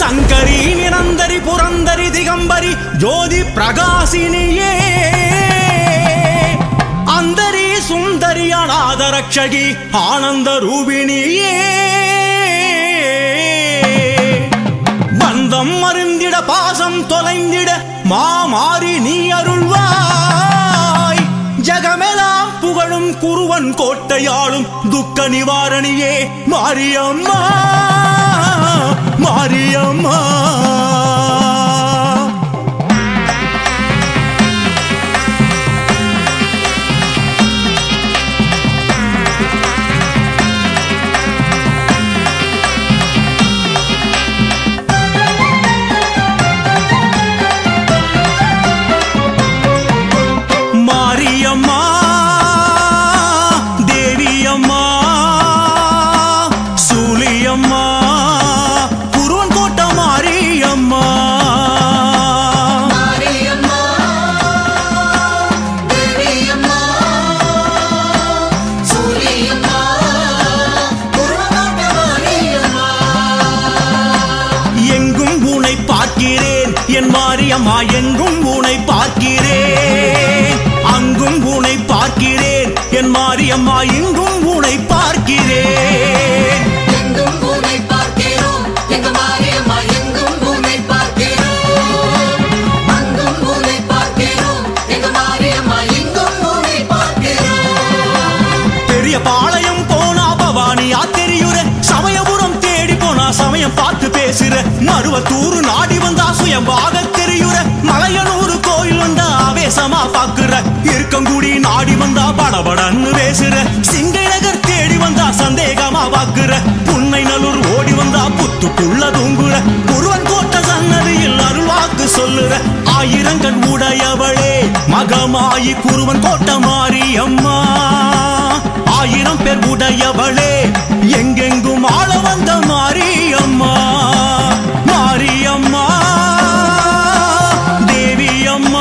சங்கரி நிரந்தரி புரந்தரி திகம்பரி ஜோதி பிரகாசினியே அந்தரி சுந்தரி அநாத ரக்ஷகி ஆனந்த ரூபிணியே பந்தம் மருந்திட பாசம் தொலைந்திட மாமாறி நீ அருள்வாய் ஜகமெல்லாம் புகழும் குருவன் கோட்டையாளும் துக்க நிவாரணியே மாரியம்மா மாரியம்மா மாரியம்மா தேவியம்மா சூலியம்மா குருவன் கோட்ட மாரியம்மா மாரியம்மா தேவியம்மா சூரியம்மா குருவாட்ட மாரியம்மா எங்கும் உனை பார்க்கிறேன் என் மாரியம்மா எங்கும் உனை பார்க்கிறேன் அங்கும் உனை பார்க்கிறேன் என் மாரியம்மா இங்கும் உனை பார்க்கிறேன் எங்கும் உன்னை பார்க்கிறோம் எங்க மாரியம்மா எங்கும் உன்னை பார்க்கிறோம் அங்கும் உன்னை பார்க்கிறோம் எங்க மாரியம்மா எங்கும் உன்னை பார்க்கிறோம் பெரிய பாளையம் போனா பவானியா தெரியுற சமயபுரம் தேடி போனா சமயம் பார்த்து பேசுற மருவத்தூர் நாடி வந்தா சுயம்பாக தெரியுற மலையனூர் கோயில் வந்தா ஆவேசமா பாக்குற இருக்கங்குடி நாடி வந்தா படபடன்னு பேசுற சிங்கை நகர் தேடி வந்தா சந்தேகமா பாக்குற புன்னை நல்லூர் ஓடி வந்தா புத்துக்குள்ள தூங்குற குருவன் கோட்ட சன்னதியில் அருள்வாக்கு சொல்லுற ஆயிரங்கண் உடையவளே மகமாயி குருவன் கோட்ட மாரியம்மா ஆயிரம் பேர் உடையவளே எங்கெங்கும் ஆள வந்த மாரியம்மா மாரியம்மா தேவியம்மா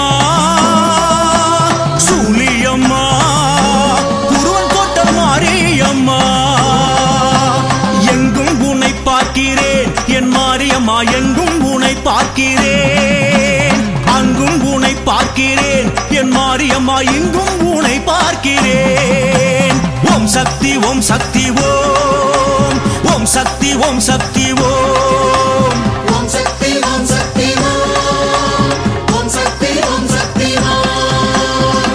சூலியம்மா குருவன் கோட்ட மாரியம்மா எங்கும் உன்னை பார்க்கிறேன் என் மாரியம்மா எங்கும் உன்னை பார்க்கிறேன் அங்கும் உன்னை பார்க்கிறேன் என் மாரியம்மா இங்கும் உன்னை பார்க்கிறேன் ஓம் சக்தி ஓம் சக்தி ஓம் ஓம் சக்தி ஓம் சக்தி ஓம் ஓம் சக்தி ஓம் சக்தி ஓம் ஓம் சக்தி ஓம் சக்தி ஓம்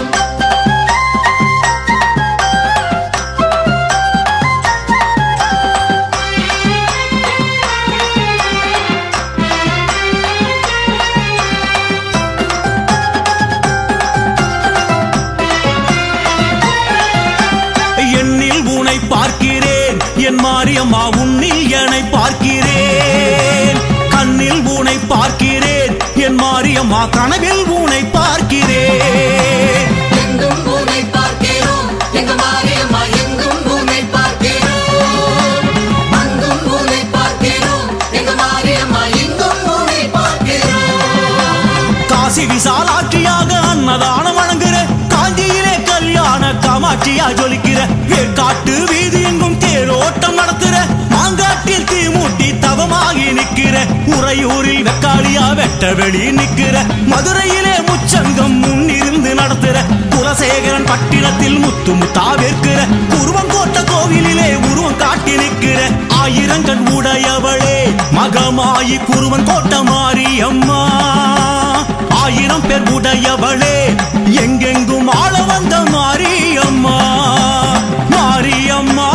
எண்ணில் உனை பார்க்கிறேன் என் மாரியம்மா உன்னில் என்னை பார்க்கிறேன் கண்ணில் உனை பார்க்கிறேன் என் மாரியம்மா கனவில் உனை பார்க்கிறேன் எங்கும் உன்னை பார்க்கிறோம் எங்க மாரியம்மா எங்கும் உன்னை பார்க்கிறோம் அங்கும் உன்னை பார்க்கிறோம் எங்க மாரியம்மா எங்கும் உன்னை பார்க்கிறோம் காசி விசாலாட்சியாக அன்னதானம் வழங்குற காஞ்சியிலே கல்யாண காமாட்சியா ஜொலிக்கிற வேற்காட்டு வீதி எங்கும் தேரோட்டம் நடத்துற மாங்காட்டில் தீ மூட்டி தவமாகி நிக்கிற உறையூரில் வெக்காளியா வெட்ட வெளி நிக்கிற மதுரையிலே முச்சங்கம் முன்னிருந்து நடத்துற குலசேகரன் பட்டினத்தில் முத்து முத்தா வேர்க்கிற உருவங்கோட்ட கோவிலிலே உருவம் காட்டி நிக்கிற ஆயிரங்கண் உடையவளே மகமாயி குருவன் கோட்ட மாரியம்மா ஆயிரம் பேர் உடையவளே எங்கெங்கும் ஆள வந்த மாரியம்மா மாரியம்மா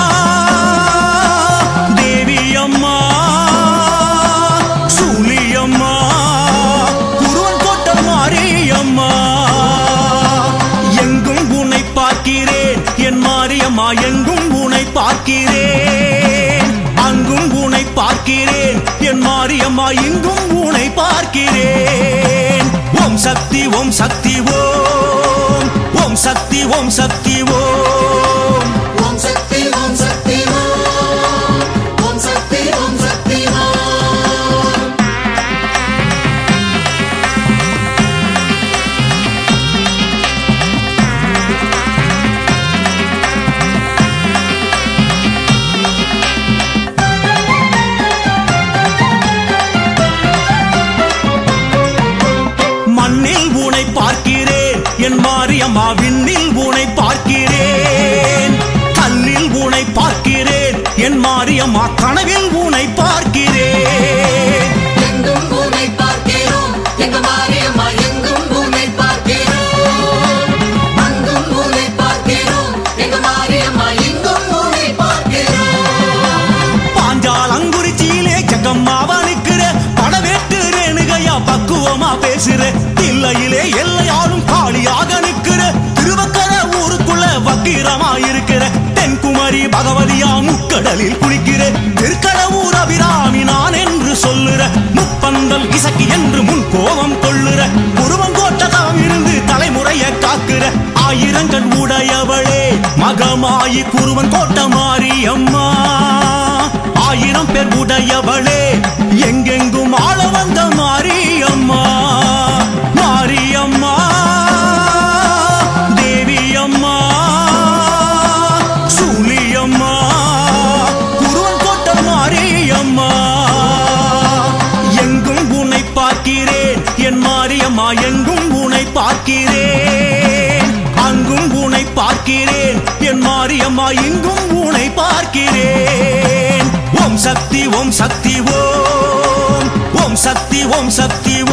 தேவியம்மா சூலியம்மா குருவன் கோட்ட மாரியம்மா எங்கும் உன்னை பார்க்கிறேன் என் மாரியம்மா எங்கும் உன்னை பார்க்கிறேன் அங்கும் உன்னை பார்க்கிறேன் என் மாரியம்மா இங்கும் உன்னை பார்க்கிறேன் ஓம் சக்தி ஓம் சக்தி ஓம் ஓம் சக்தி ஓம் சக்தி ஓம் ஓம் சக்தி ஓம் சக்தி ஓம் ஓம் சக்தி ஓம் சக்தி ஓம் ஓம் பார்வையா பக்குவமா பேசுற தில்லையிலே எல்லையாலும் காளியாக நிக்கிற திருவக்கர ஊருக்குள்ள வக்கீரமா இருக்கிற தென்குமரி பகவதியா முக்கடலில் குளிக்கிற திருக்கடவுர் அபிராமி நான் என்று சொல்லுற முப்பந்தல் இசக்கி என்று முன் கோபம் கொள்ளுற உருவங்கோட்ட தவம் இருந்து தலைமுறைய காக்குற ஆயிரங்கள் உடையவளே மகமாயி குருவன் கோட்ட மாரியம்மா ஆயிரம் பேர் உடையவளே எங்கெங்கும் ஆள வந்த மாரியம்மா மாரியம்மா தேவியம்மா சூலியம்மா குருவன் கோட்ட மாரியம்மா எங்கும் உன்னை பார்க்கிறேன் என் மாரியம்மா எங்கும் உன்னை பார்க்கிறேன் அங்கும் உன்னை பார்க்கிறேன் என் மாரியம்மா இங்கும் உன்னை பார்க்கிறேன் ஓம் சக்தி ஓம் சக்தி ஓம் ஓம் சக்தி ஓம் சக்தி